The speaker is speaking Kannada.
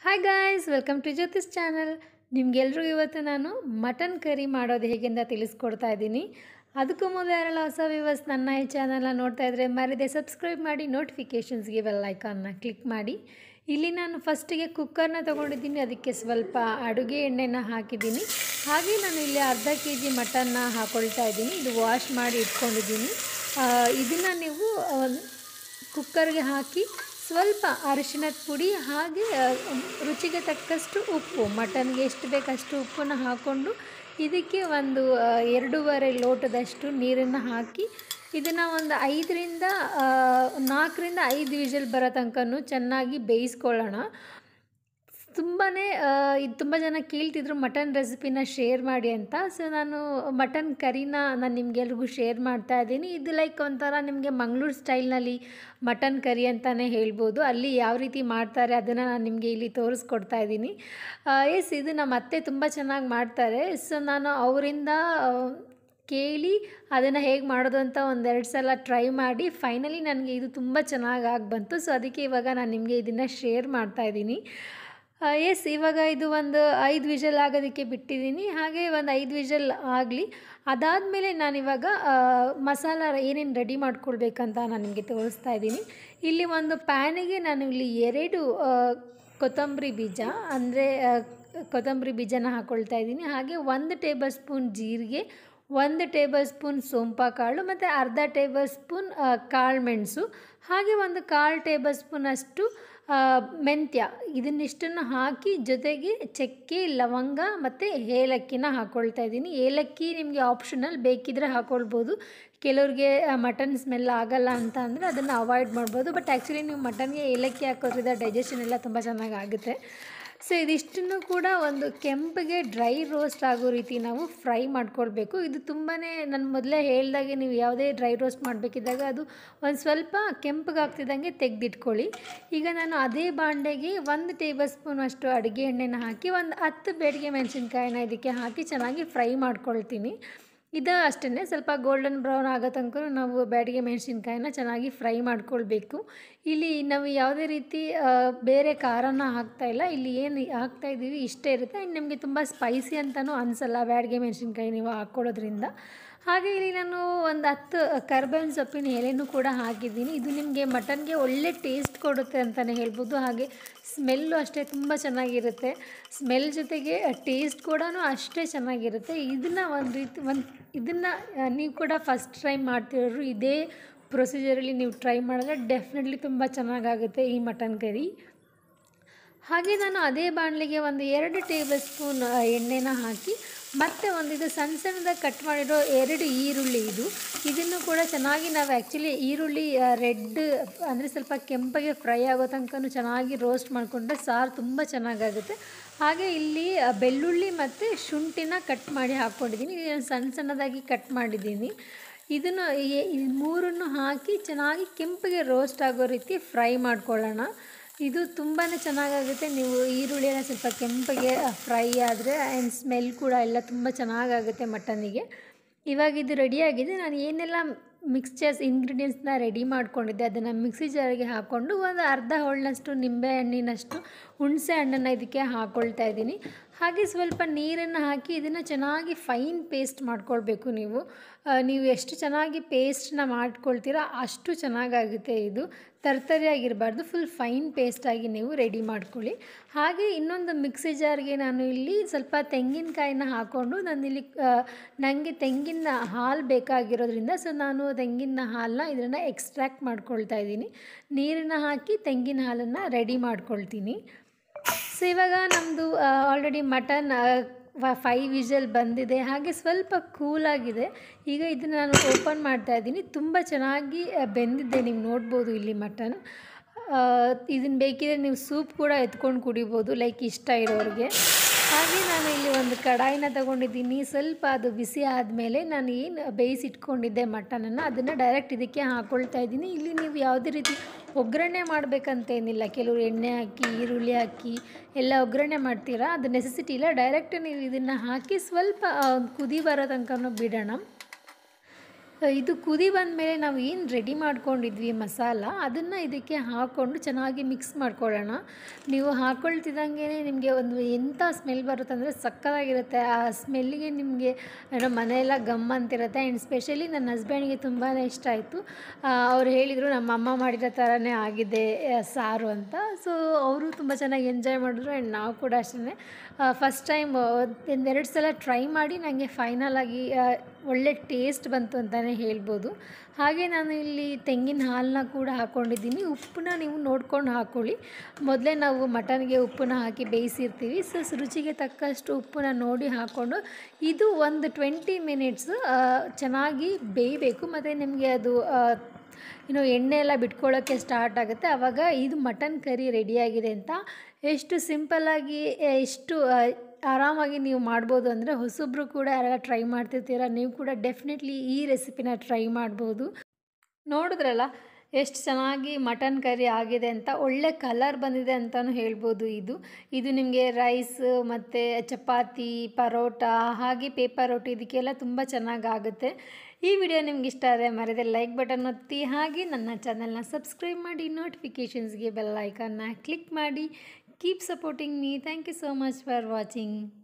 hi guys welcome to Jyothi's channel ನಿಮ್ಗೆಲ್ರಿಗೂ ಇವತ್ತು ನಾನು ಮಟನ್ ಕರಿ ಮಾಡೋದು ಹೇಗೆಂದ ತಿಳಿಸ್ಕೊಡ್ತಾ ಇದ್ದೀನಿ ಅದಕ್ಕೂ ಮೊದಲು ಯಾರೆಲ್ಲ ಹೊಸ ವ್ಯೂವರ್ಸ್ ನನ್ನ ಈ ಚಾನಲ್ನ ನೋಡ್ತಾ ಇದ್ದರೆ ಮರಿದೆ ಸಬ್ಸ್ಕ್ರೈಬ್ ಮಾಡಿ ನೋಟಿಫಿಕೇಷನ್ಸ್ಗೆ ಬೆಲ್ ಐಕಾನ್ನ ಕ್ಲಿಕ್ ಮಾಡಿ ಇಲ್ಲಿ ನಾನು ಫಸ್ಟಿಗೆ ಕುಕ್ಕರ್ನ ತೊಗೊಂಡಿದ್ದೀನಿ ಅದಕ್ಕೆ ಸ್ವಲ್ಪ ಅಡುಗೆ ಎಣ್ಣೆನ ಹಾಕಿದ್ದೀನಿ ಹಾಗೆ ನಾನು ಇಲ್ಲಿ ಅರ್ಧ ಕೆ ಜಿ ಮಟನ್ನ ಹಾಕ್ಕೊಳ್ತಾ ಇದ್ದೀನಿ ಇದು ವಾಶ್ ಮಾಡಿ ಇಟ್ಕೊಂಡಿದ್ದೀನಿ ಇದನ್ನು ನೀವು ಕುಕ್ಕರ್ಗೆ ಹಾಕಿ ಸ್ವಲ್ಪ ಅರಿಶಿಣದ ಪುಡಿ ಹಾಗೆ ಆ, ರುಚಿಗೆ ತಕ್ಕಷ್ಟು ಉಪ್ಪು ಮಟನ್ಗೆ ಎಷ್ಟು ಬೇಕಷ್ಟು ಉಪ್ಪನ್ನು ಹಾಕ್ಕೊಂಡು ಇದಕ್ಕೆ ಒಂದು ಆ, ಎರಡೂವರೆ ಲೋಟದಷ್ಟು ನೀರನ್ನು ಹಾಕಿ ಇದನ್ನು ಒಂದು ಐದರಿಂದ ಆ, ನಾಲ್ಕರಿಂದ ಐದು ವಿಷಲ್ ಬರೋ ತನಕನೂ ಚೆನ್ನಾಗಿ ಬೇಯಿಸ್ಕೊಳ್ಳೋಣ ತುಂಬಾ ಇದು ತುಂಬ ಜನ ಕೇಳ್ತಿದ್ರು ಮಟನ್ ರೆಸಿಪಿನ ಶೇರ್ ಮಾಡಿ ಅಂತ ಸೊ ನಾನು ಮಟನ್ ಕರಿನ ನಾನು ನಿಮಗೆಲ್ರಿಗೂ ಶೇರ್ ಮಾಡ್ತಾ ಇದ್ದೀನಿ ಇದು ಲೈಕ್ ಒಂಥರ ನಿಮಗೆ ಮಂಗಳೂರು ಸ್ಟೈಲ್ನಲ್ಲಿ ಮಟನ್ ಕರಿ ಅಂತಲೇ ಹೇಳ್ಬೋದು ಅಲ್ಲಿ ಯಾವ ರೀತಿ ಮಾಡ್ತಾರೆ ಅದನ್ನು ನಾನು ನಿಮಗೆ ಇಲ್ಲಿ ತೋರಿಸ್ಕೊಡ್ತಾ ಇದ್ದೀನಿ ಎಸ್ ಇದು ನಮ್ಮ ಅತ್ತೆ ತುಂಬ ಚೆನ್ನಾಗಿ ಮಾಡ್ತಾರೆ ಸೊ ನಾನು ಅವರಿಂದ ಕೇಳಿ ಅದನ್ನು ಹೇಗೆ ಮಾಡೋದು ಅಂತ ಒಂದೆರಡು ಸಲ ಟ್ರೈ ಮಾಡಿ ಫೈನಲಿ ನನಗೆ ಇದು ತುಂಬ ಚೆನ್ನಾಗಿ ಆಗಿ ಬಂತು ಸೊ ಅದಕ್ಕೆ ಇವಾಗ ನಾನು ನಿಮಗೆ ಇದನ್ನು ಶೇರ್ ಮಾಡ್ತಾ ಇದ್ದೀನಿ ಎಸ್ ಇವಾಗ ಇದು ಒಂದು ಐದು ವಿಷಲ್ ಆಗೋದಕ್ಕೆ ಬಿಟ್ಟಿದ್ದೀನಿ ಹಾಗೆ ಒಂದು ಐದು ವಿಷಲ್ ಆಗಲಿ ಅದಾದಮೇಲೆ ನಾನಿವಾಗ ಆ, ಮಸಾಲ ಏನೇನು ರೆಡಿ ಮಾಡ್ಕೊಳ್ಬೇಕಂತ ನಾನು ನಿಮಗೆ ತೋರಿಸ್ತಾ ಇದ್ದೀನಿ ಇಲ್ಲಿ ಒಂದು ಪ್ಯಾನಿಗೆ ನಾನು ಇಲ್ಲಿ ಎರಡು ಆ, ಕೊತ್ತಂಬರಿ ಬೀಜ ಅಂದರೆ ಕೊತ್ತಂಬರಿ ಬೀಜನ ಹಾಕ್ಕೊಳ್ತಾ ಇದ್ದೀನಿ ಹಾಗೆ ಒಂದು ಟೇಬಲ್ ಸ್ಪೂನ್ ಜೀರಿಗೆ ಒಂದು ಟೇಬಲ್ ಸ್ಪೂನ್ ಸೋಂಪ ಕಾಳು ಮತ್ತು ಅರ್ಧ ಟೇಬಲ್ ಸ್ಪೂನ್ ಕಾಳು ಮೆಣಸು ಹಾಗೆ ಒಂದು ಕಾಲು ಟೇಬಲ್ ಸ್ಪೂನ್ ಅಷ್ಟು ಆ, ಮೆಂತ್ಯ ಇದನ್ನಿಷ್ಟನ್ನು ಹಾಕಿ ಜೊತೆಗೆ ಚಕ್ಕೆ ಲವಂಗ ಮತ್ತು ಏಲಕ್ಕಿನ ಹಾಕ್ಕೊಳ್ತಾ ಇದ್ದೀನಿ ಏಲಕ್ಕಿ ನಿಮಗೆ ಆಪ್ಷನಲ್ ಬೇಕಿದ್ರೆ ಹಾಕ್ಕೊಳ್ಬೋದು ಕೆಲವ್ರಿಗೆ ಮಟನ್ ಸ್ಮೆಲ್ ಆಗಲ್ಲ ಅಂತ ಅಂದರೆ ಅದನ್ನು ಅವಾಯ್ಡ್ ಮಾಡ್ಬೋದು ಬಟ್ ಆ್ಯಕ್ಚುಲಿ ನೀವು ಮಟನ್ಗೆ ಏಲಕ್ಕಿ ಹಾಕೋದ್ರಿಂದ ಡೈಜೆಷನ್ ಎಲ್ಲ ತುಂಬ ಚೆನ್ನಾಗಿ ಆಗುತ್ತೆ ಸೊ ಇದಿಷ್ಟನ್ನು ಕೂಡ ಒಂದು ಕೆಂಪಗೆ ಡ್ರೈ ರೋಸ್ಟ್ ಆಗೋ ರೀತಿ ನಾವು ಫ್ರೈ ಮಾಡ್ಕೊಳ್ಬೇಕು ಇದು ತುಂಬಾ ನಾನು ಮೊದಲೇ ಹೇಳ್ದಾಗೆ ನೀವು ಯಾವುದೇ ಡ್ರೈ ರೋಸ್ಟ್ ಮಾಡಬೇಕಿದ್ದಾಗ ಅದು ಒಂದು ಸ್ವಲ್ಪ ಕೆಂಪಗಾಗ್ತಿದ್ದಂಗೆ ತೆಗೆದಿಟ್ಕೊಳ್ಳಿ ಈಗ ನಾನು ಅದೇ ಬಾಂಡೆಗೆ ಒಂದು ಟೇಬಲ್ ಸ್ಪೂನ್ ಅಷ್ಟು ಅಡುಗೆ ಎಣ್ಣೆನ ಹಾಕಿ ಒಂದು ಹತ್ತು ಬೇಡಿಗೆ ಮೆಣಸಿನ್ಕಾಯಿನ ಇದಕ್ಕೆ ಹಾಕಿ ಚೆನ್ನಾಗಿ ಫ್ರೈ ಮಾಡ್ಕೊಳ್ತೀನಿ ಇದು ಅಷ್ಟೇ ಸ್ವಲ್ಪ ಗೋಲ್ಡನ್ ಬ್ರೌನ್ ಆಗೋ ತನಕ ನಾವು ಬ್ಯಾಡಿಗೆ ಮೆಣಸಿನ್ಕಾಯಿನ ಚೆನ್ನಾಗಿ ಫ್ರೈ ಮಾಡ್ಕೊಳ್ಬೇಕು ಇಲ್ಲಿ ನಾವು ಯಾವುದೇ ರೀತಿ ಆ, ಬೇರೆ ಖಾರನ ಹಾಕ್ತಾ ಇಲ್ಲ ಇಲ್ಲಿ ಏನು ಹಾಕ್ತಾ ಇದ್ದೀವಿ ಇಷ್ಟೇ ಇರುತ್ತೆ ಇನ್ನು ನಿಮಗೆ ತುಂಬ ಸ್ಪೈಸಿ ಅಂತಲೂ ಅನಿಸಲ್ಲ ಬ್ಯಾಡಿಗೆ ಮೆಣಸಿನ್ಕಾಯಿ ನೀವು ಹಾಕ್ಕೊಳ್ಳೋದ್ರಿಂದ ಹಾಗೆ ಇಲ್ಲಿ ನಾನು ಒಂದು ಹತ್ತು ಕರ್ಬೇವಿನ ಸೊಪ್ಪಿನ ಎಲೆನೂ ಕೂಡ ಹಾಕಿದ್ದೀನಿ ಇದು ನಿಮಗೆ ಮಟನ್ಗೆ ಒಳ್ಳೆ ಟೇಸ್ಟ್ ಕೊಡುತ್ತೆ ಅಂತಲೇ ಹೇಳ್ಬೋದು ಹಾಗೆ ಸ್ಮೆಲ್ಲು ಅಷ್ಟೇ ತುಂಬ ಚೆನ್ನಾಗಿರುತ್ತೆ ಸ್ಮೆಲ್ ಜೊತೆಗೆ ಟೇಸ್ಟ್ ಕೂಡ ಅಷ್ಟೇ ಚೆನ್ನಾಗಿರುತ್ತೆ ಇದನ್ನು ಒಂದು ರೀತಿ ಒಂದು ಇದನ್ನು ನೀವು ಕೂಡ ಫಸ್ಟ್ ಟ್ರೈ ಮಾಡ್ತಿರೋರು ಇದೇ ಪ್ರೊಸೀಜರಲ್ಲಿ ನೀವು ಟ್ರೈ ಮಾಡಿದ್ರೆ ಡೆಫಿನೆಟ್ಲಿ ತುಂಬ ಚೆನ್ನಾಗಾಗುತ್ತೆ ಈ ಮಟನ್ ಕರಿ ಹಾಗೆ ನಾನು ಅದೇ ಬಾಣಲಿಗೆ ಒಂದು ಎರಡು ಟೇಬಲ್ ಸ್ಪೂನ್ ಎಣ್ಣೆನ ಹಾಕಿ ಮತ್ತೆ ಒಂದು ಇದು ಸಣ್ಣ ಸಣ್ಣದಾಗಿ ಕಟ್ ಮಾಡಿರೋ ಎರಡು ಈರುಳ್ಳಿ ಇದು ಇದನ್ನು ಕೂಡ ಚೆನ್ನಾಗಿ ನಾವು ಆ್ಯಕ್ಚುಲಿ ಈರುಳ್ಳಿ ರೆಡ್ ಅಂದರೆ ಸ್ವಲ್ಪ ಕೆಂಪಗೆ ಫ್ರೈ ಆಗೋ ತನಕ ಚೆನ್ನಾಗಿ ರೋಸ್ಟ್ ಮಾಡಿಕೊಂಡ್ರೆ ಸಾರು ತುಂಬ ಚೆನ್ನಾಗಾಗುತ್ತೆ ಹಾಗೆ ಇಲ್ಲಿ ಆ, ಬೆಳ್ಳುಳ್ಳಿ ಮತ್ತು ಶುಂಠಿನ ಕಟ್ ಮಾಡಿ ಹಾಕ್ಕೊಂಡಿದ್ದೀನಿ ಇದನ್ನು ಸಣ್ಣ ಸಣ್ಣದಾಗಿ ಕಟ್ ಮಾಡಿದ್ದೀನಿ ಇದನ್ನು ಈ- ಈ ಮೂರನ್ನು ಹಾಕಿ ಚೆನ್ನಾಗಿ ಕೆಂಪಗೆ ರೋಸ್ಟ್ ಆಗೋ ರೀತಿ ಫ್ರೈ ಮಾಡ್ಕೊಳ್ಳೋಣ ಇದು ತುಂಬಾ ಚೆನ್ನಾಗಾಗುತ್ತೆ ನೀವು ಈರುಳ್ಳಿನ ಸ್ವಲ್ಪ ಕೆಂಪಗೆ ಫ್ರೈ ಆದರೆ ಆ್ಯಂಡ್ ಸ್ಮೆಲ್ ಕೂಡ ಎಲ್ಲ ತುಂಬ ಚೆನ್ನಾಗಾಗುತ್ತೆ ಮಟನಿಗೆ ಇವಾಗ ಇದು ರೆಡಿಯಾಗಿದೆ ನಾನು ಏನೆಲ್ಲ ಮಿಕ್ಸ್ಚರ್ಸ್ ಇಂಗ್ರೀಡಿಯೆಂಟ್ಸ್ನ ರೆಡಿ ಮಾಡ್ಕೊಂಡಿದ್ದೆ ಅದನ್ನು ಮಿಕ್ಸಿ ಜಾರಿಗೆ ಹಾಕ್ಕೊಂಡು ಒಂದು ಅರ್ಧ ಹೋಳಿನಷ್ಟು ನಿಂಬೆ ಹಣ್ಣಿನಷ್ಟು ಹುಣಸೆ ಹಣ್ಣನ್ನು ಇದಕ್ಕೆ ಹಾಕ್ಕೊಳ್ತಾ ಇದ್ದೀನಿ ಹಾಗೆ ಸ್ವಲ್ಪ ನೀರನ್ನು ಹಾಕಿ ಇದನ್ನು ಚೆನ್ನಾಗಿ ಫೈನ್ ಪೇಸ್ಟ್ ಮಾಡ್ಕೊಳ್ಬೇಕು ನೀವು ಆ, ನೀವು ಎಷ್ಟು ಚೆನ್ನಾಗಿ ಪೇಸ್ಟ್ನ ಮಾಡ್ಕೊಳ್ತೀರಾ ಅಷ್ಟು ಚೆನ್ನಾಗಾಗುತ್ತೆ ಇದು ತರ್ತರಿಯಾಗಿರಬಾರ್ದು ಫುಲ್ ಫೈನ್ ಪೇಸ್ಟಾಗಿ ನೀವು ರೆಡಿ ಮಾಡ್ಕೊಳ್ಳಿ ಹಾಗೆ ಇನ್ನೊಂದು ಮಿಕ್ಸಿ ಜಾರ್ಗೆ ನಾನು ಇಲ್ಲಿ ಸ್ವಲ್ಪ ತೆಂಗಿನಕಾಯಿನ ಹಾಕ್ಕೊಂಡು ನಾನು ಇಲ್ಲಿ ನನಗೆ ತೆಂಗಿನ ಹಾಲು ಬೇಕಾಗಿರೋದ್ರಿಂದ ಸೊ ನಾನು ತೆಂಗಿನ ಹಾಲನ್ನ ಇದನ್ನು ಎಕ್ಸ್ಟ್ರಾಕ್ಟ್ ಮಾಡ್ಕೊಳ್ತಾ ಇದ್ದೀನಿ ನೀರನ್ನು ಹಾಕಿ ತೆಂಗಿನ ಹಾಲನ್ನು ರೆಡಿ ಮಾಡ್ಕೊಳ್ತೀನಿ ಸೊ ಇವಾಗ ನಮ್ಮದು ಆಲ್ರೆಡಿ ಮಟನ್ ಫೈವ್ ವಿಷಲ್ ಬಂದಿದೆ ಹಾಗೆ ಸ್ವಲ್ಪ ಕೂಲಾಗಿದೆ ಈಗ ಇದನ್ನು ನಾನು ಓಪನ್ ಮಾಡ್ತಾ ಇದ್ದೀನಿ ತುಂಬ ಚೆನ್ನಾಗಿ ಆ, ಬೆಂದಿದೆ ನೀವು ನೋಡ್ಬೋದು ಇಲ್ಲಿ ಮಟನ್ ಇದನ್ನು ಬೇಕಿದ್ರೆ ನೀವು ಸೂಪ್ ಕೂಡ ಎತ್ಕೊಂಡು ಕುಡಿಬೋದು ಲೈಕ್ ಇಷ್ಟ ಇರೋರಿಗೆ ಹಾಗೆ ನಾನು ಇಲ್ಲಿ ಒಂದು ಕಡಾಯಿನ ತಗೊಂಡಿದ್ದೀನಿ ಸ್ವಲ್ಪ ಅದು ಬಿಸಿ ಆದಮೇಲೆ ನಾನು ಏನು ಬೇಯಿಸಿಟ್ಕೊಂಡಿದ್ದೆ ಮಟನನ್ನು ಅದನ್ನು ಡೈರೆಕ್ಟ್ ಇದಕ್ಕೆ ಹಾಕ್ಕೊಳ್ತಾ ಇದ್ದೀನಿ ಇಲ್ಲಿ ನೀವು ಯಾವುದೇ ರೀತಿ ಒಗ್ಗರಣೆ ಮಾಡಬೇಕಂತೇನಿಲ್ಲ ಕೆಲವರು ಎಣ್ಣೆ ಹಾಕಿ ಈರುಳ್ಳಿ ಹಾಕಿ ಎಲ್ಲ ಒಗ್ಗರಣೆ ಮಾಡ್ತೀರಾ ಅದು ನೆಸೆಸಿಟಿ ಇಲ್ಲ ಡೈರೆಕ್ಟ್ ನೀವು ಇದನ್ನು ಹಾಕಿ ಸ್ವಲ್ಪ ಆ, ಒಂದು ಕುದಿ ಬರೋ ತನಕ ಬಿಡೋಣ ಇದು ಕುದಿ ಬಂದಮೇಲೆ ನಾವು ಏನು ರೆಡಿ ಮಾಡ್ಕೊಂಡಿದ್ವಿ ಮಸಾಲ ಅದನ್ನು ಇದಕ್ಕೆ ಹಾಕ್ಕೊಂಡು ಚೆನ್ನಾಗಿ ಮಿಕ್ಸ್ ಮಾಡ್ಕೊಳ್ಳೋಣ ನೀವು ಹಾಕ್ಕೊಳ್ತಿದ್ದಂಗೆ ನಿಮಗೆ ಒಂದು ಎಂಥ ಸ್ಮೆಲ್ ಬರುತ್ತೆ ಅಂದರೆ ಸಕ್ಕತ್ತಾಗಿರುತ್ತೆ ಆ ಸ್ಮೆಲ್ಲಿಗೆ ನಿಮಗೆ ಏನೋ ಮನೆಯೆಲ್ಲ ಗಮ್ ಅಂತಿರುತ್ತೆ ಆ್ಯಂಡ್ ಸ್ಪೆಷಲಿ ನನ್ನ ಹಸ್ಬೆಂಡ್ಗೆ ತುಂಬಾ ಇಷ್ಟ ಆಯಿತು ಅವ್ರು ಹೇಳಿದರು ನಮ್ಮ ಅಮ್ಮ ಮಾಡಿರೋ ಥರನೇ ಆಗಿದೆ ಆ, ಸಾರು ಅಂತ ಸೊ ಅವರು ತುಂಬ ಚೆನ್ನಾಗಿ ಎಂಜಾಯ್ ಮಾಡಿದ್ರು ಆ್ಯಂಡ್ ನಾವು ಕೂಡ ಅಷ್ಟೇ ಫಸ್ಟ್ ಟೈಮ್ ಒಂದೆರಡು ಸಲ ಟ್ರೈ ಮಾಡಿ ನನಗೆ ಫೈನಲ್ ಆಗಿ ಆ, ಒಳ್ಳೆ ಟೇಸ್ಟ್ ಬಂತು ಅಂತಲೇ ಹೇಳ್ಬೋದು ಹಾಗೆ ನಾನು ಇಲ್ಲಿ ತೆಂಗಿನ ಹಾಲನ್ನ ಕೂಡ ಹಾಕ್ಕೊಂಡಿದ್ದೀನಿ ಉಪ್ಪನ್ನ ನೀವು ನೋಡ್ಕೊಂಡು ಹಾಕ್ಕೊಳ್ಳಿ ಮೊದಲೇ ನಾವು ಮಟನ್ಗೆ ಉಪ್ಪನ್ನ ಹಾಕಿ ಬೇಯಿಸಿರ್ತೀವಿ ಸೊ ರುಚಿಗೆ ತಕ್ಕಷ್ಟು ಉಪ್ಪನ್ನ ನೋಡಿ ಹಾಕ್ಕೊಂಡು ಇದು ಒಂದು ಟ್ವೆಂಟಿ ಮಿನಿಟ್ಸು ಚೆನ್ನಾಗಿ ಬೇಯಬೇಕು ಮತ್ತು ನಿಮಗೆ ಅದು ಆ, ಇನ್ನು ಎಣ್ಣೆ ಎಲ್ಲ ಬಿಟ್ಕೊಳ್ಳೋಕ್ಕೆ ಸ್ಟಾರ್ಟ್ ಆಗುತ್ತೆ ಆವಾಗ ಇದು ಮಟನ್ ಕರಿ ರೆಡಿಯಾಗಿದೆ ಅಂತ ಎಷ್ಟು ಸಿಂಪಲ್ಲಾಗಿ ಎಷ್ಟು ಆ, ಆರಾಮಾಗಿ ನೀವು ಮಾಡ್ಬೋದು ಅಂದರೆ ಹೊಸೊಬ್ಬರು ಕೂಡ ಯಾರೆಲ್ಲ ಟ್ರೈ ಮಾಡ್ತಿರ್ತೀರ ನೀವು ಕೂಡ ಡೆಫಿನೆಟ್ಲಿ ಈ ರೆಸಿಪಿನ ಟ್ರೈ ಮಾಡ್ಬೋದು ನೋಡಿದ್ರಲ್ಲ ಎಷ್ಟು ಚೆನ್ನಾಗಿ ಮಟನ್ ಕರಿ ಆಗಿದೆ ಅಂತ ಒಳ್ಳೆ ಕಲರ್ ಬಂದಿದೆ ಅಂತಲೂ ಹೇಳ್ಬೋದು ಇದು ಇದು ನಿಮಗೆ ರೈಸ್ ಮತ್ತು ಚಪಾತಿ ಪರೋಟ ಹಾಗೆ ಪೇಪರ್ ರೋಟಿ ಇದಕ್ಕೆಲ್ಲ ತುಂಬ ಚೆನ್ನಾಗಾಗುತ್ತೆ ಈ ವಿಡಿಯೋ ನಿಮ್ಗೆ ಇಷ್ಟ ಆದರೆ ಮರೆಯದೆ ಲೈಕ್ ಬಟನ್ ಒತ್ತಿ ಹಾಗೆ ನನ್ನ ಚಾನಲ್ನ ಸಬ್ಸ್ಕ್ರೈಬ್ ಮಾಡಿ ನೋಟಿಫಿಕೇಷನ್ಸ್ಗೆ ಬೆಲ್ ಐಕನ್ನ ಕ್ಲಿಕ್ ಮಾಡಿ keep supporting me thank you so much for watching